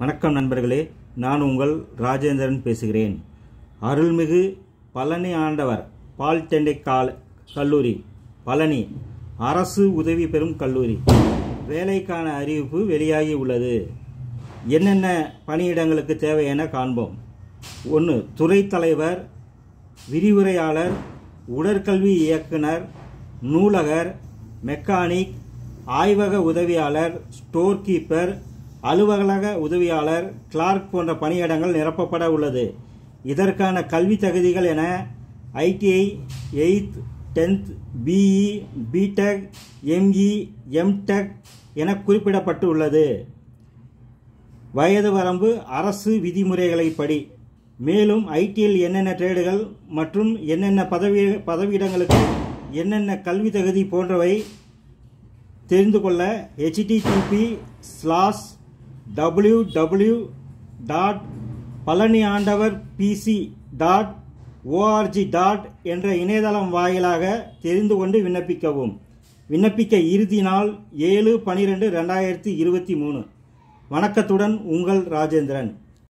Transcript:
வணக்கம் நண்பர்களே நான் உங்கள் ராஜேந்திரன் பேசுகிறேன் அருள்மிகு பழனி ஆண்டவர் பால்டெண்டிக் கால் கல்லூரி பழனி அரசு உதவி பெறும் கல்லூரி வேலைக்கான அறிவிப்பு வெளியாகி உள்ளது என்னென்ன பணியிடங்களுக்கு தேவை என காண்போம் ஒன்று துறை தலைவர் விரிவுரையாளர் உடற்கல்வி இயக்குனர் நூலகர் மெக்கானிக் ஆய்வக உதவியாளர் ஸ்டோர் கீப்பர் அலுவலக உதவியாளர் கிளார்க் போன்ற பணியிடங்கள் நிரப்பப்பட உள்ளது இதற்கான கல்வி தகுதிகள் என ITI eighth tenth BE B Tech ME M Tech என குறிப்பிடப்பட்டு உள்ளது வயது வரம்பு அரசு விதிமுறைகளை படி மேலும் ஐடியில் என்னென்ன ட்ரேடுகள் மற்றும் என்னென்ன பதவி பதவியிடங்களுக்கு என்னென்ன கல்வி தகுதி போன்றவை தெரிந்து கொள்ள HTTP slash W W dot Palani Andavar PC dot O R G dot என்ற இணையதளம் வாயிலாக தெரிந்து கொண்டு விண்ணப்பிக்கவும் விண்ணப்பிக்க இறுதி நாள் ஏழு பனிரெண்டு ரெண்டாயிரத்தி இருபத்தி மூணு வணக்கத்துடன் உங்கள் ராஜேந்திரன்